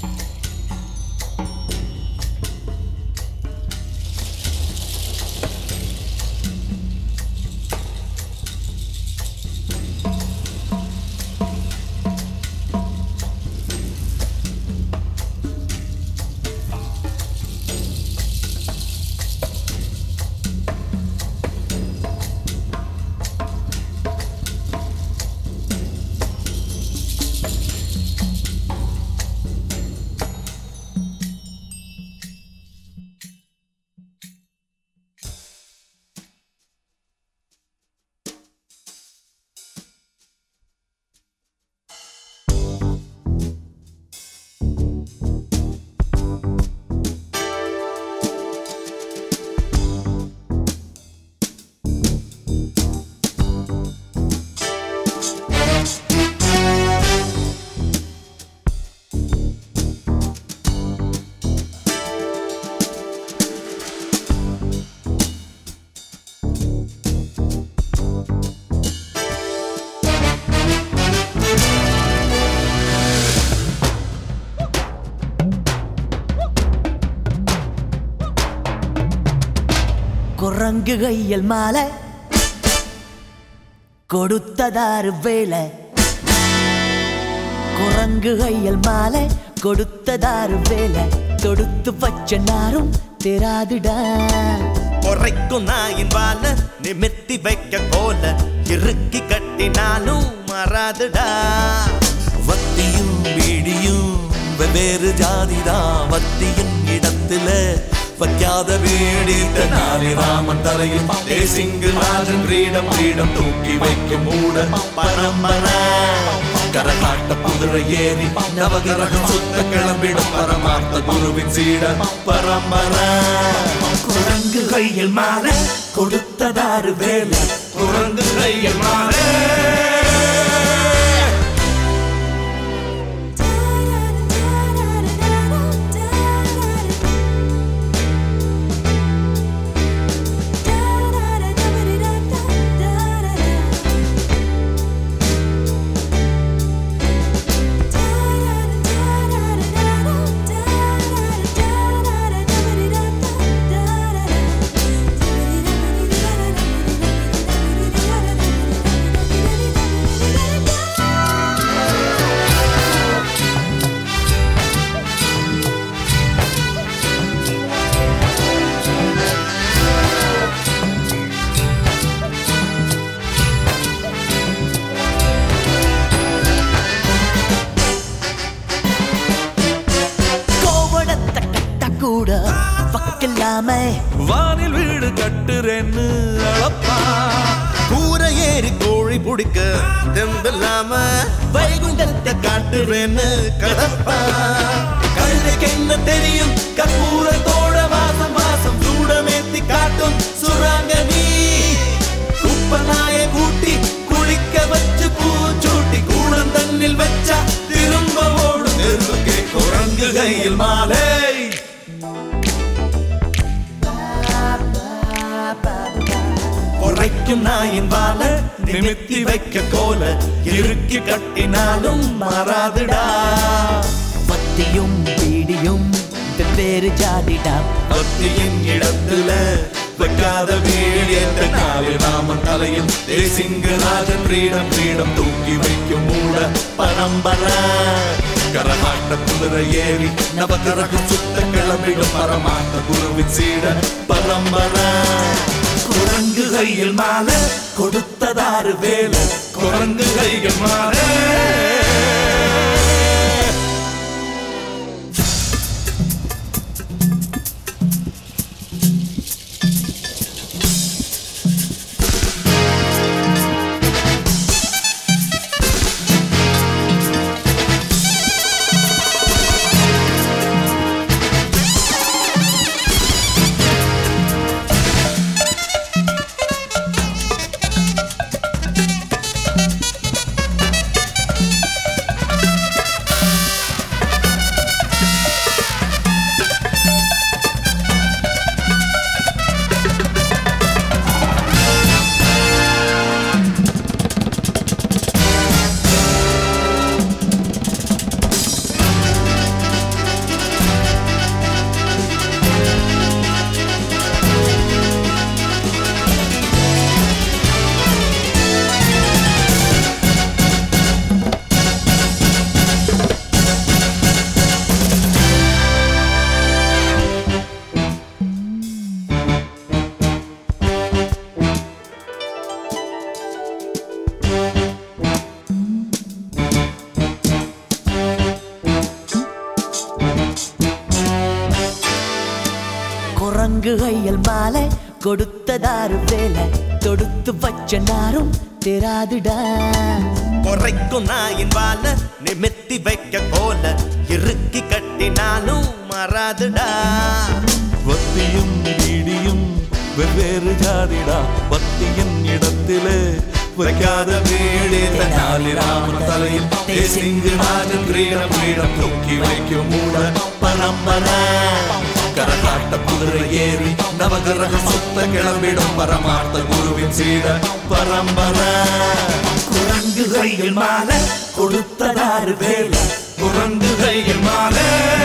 குரங்கு கையில் மாலை கொடுத்ததாறு வேலை குரங்கு கையில் மாலை கொடுத்ததாறு வேலை தொடுத்து வச்ச நாரும் தெராதுடா குறைக்கும் நாயின் வாழ நிமித்தி வைக்க கோல இறுக்கி கட்டினாலும் மறாதுடா வத்தியும் பீடியும் வெவ்வேறு ஜாதிதான் வத்தியின் இடத்துல வைக்காத வீடி நாளை ராமன் தலையில் தேசிங்கு ராஜன் கிரீடம் கிரீடம் தூக்கி வைக்கும் மூட பரம்பரை கரகாட்ட குதிரை ஏறி நவகரகம் சுத்த கிளம்பிடும் பரமார்த்த குருவின் சீட பரம்பரை குரங்கு கையில் மாலை கொடுத்ததாறு வேலை குரங்கு கையில் மாலை கோவணத்தை கட்ட கூட பக்கலாம வானில் வீடு கட்டுறேன்னு அளப்பா கூரை ஏறி கோழி பிடிக்க தெம்பில்லாம வைகுண்டத்தை காட்டுறேன்னு கடப்பா கழுதைக்கு என்ன தெரியும் கற்பூரத்தோட வாசம் வாசம் சூடமேத்தி காட்டும் சுராங்க நீ குப்பநாய கூட்டி குளிக்க வச்சு பூச்சூட்டி கூடம் தண்ணில் வச்சா திரும்ப ஓடும் தெருவுக்கே குரங்கு கையில் மாலை குறைக்கும் நாயின் வாழ நிமித்தி வைக்க கோல இறுக்கி கட்டினாலும் மாறாதுடா பத்தியும் பீடியும் வெவ்வேறு ஜாதிடா பக்தியின் இடத்துல வைக்காத வீடு என்ற நாளில் ராமன் தலையில் தேசிங்க ராஜன் கிரீடம் கிரீடம் தூக்கி வைக்கும் மூட பரம்பரை கரகாட்ட குதிரை ஏறி நவகரகம் சுத்த கிளம்பிடும் பரமாட்ட குருவின் சீட பரம்பரை குரங்கு கையில் மாலை கொடுத்ததாறு வேலை குரங்கு கையில் மாலை குரங்கு கையல் மாலை கொடுத்ததாரு வேலை தொடுத்து வச்ச நாரும் தெராதுடா குறைக்கும் நாயின் வாழ நிமித்தி வைக்க கோல இறுக்கி கட்டினாலும் மறாதுடா வத்தியும் பீடியும் வெவ்வேறு ஜாதிடா பத்தியின் இடத்திலே வைக்காத வீடு இந்த நாளி ராமன் தலையில் தேசிங்கு ராஜன் கிரீடம் கிரீடம் தூக்கி வைக்கும் மூட பரம்பரை கரகாட்ட குதிரை ஏறி நவகிரக சுத்த கிளம்பிடும் பரமார்த்த குருவின் சீட பரம்பரை குரங்கு கையில் மாலை கொடுத்ததாரு வேலை குரங்கு கையில் மாலை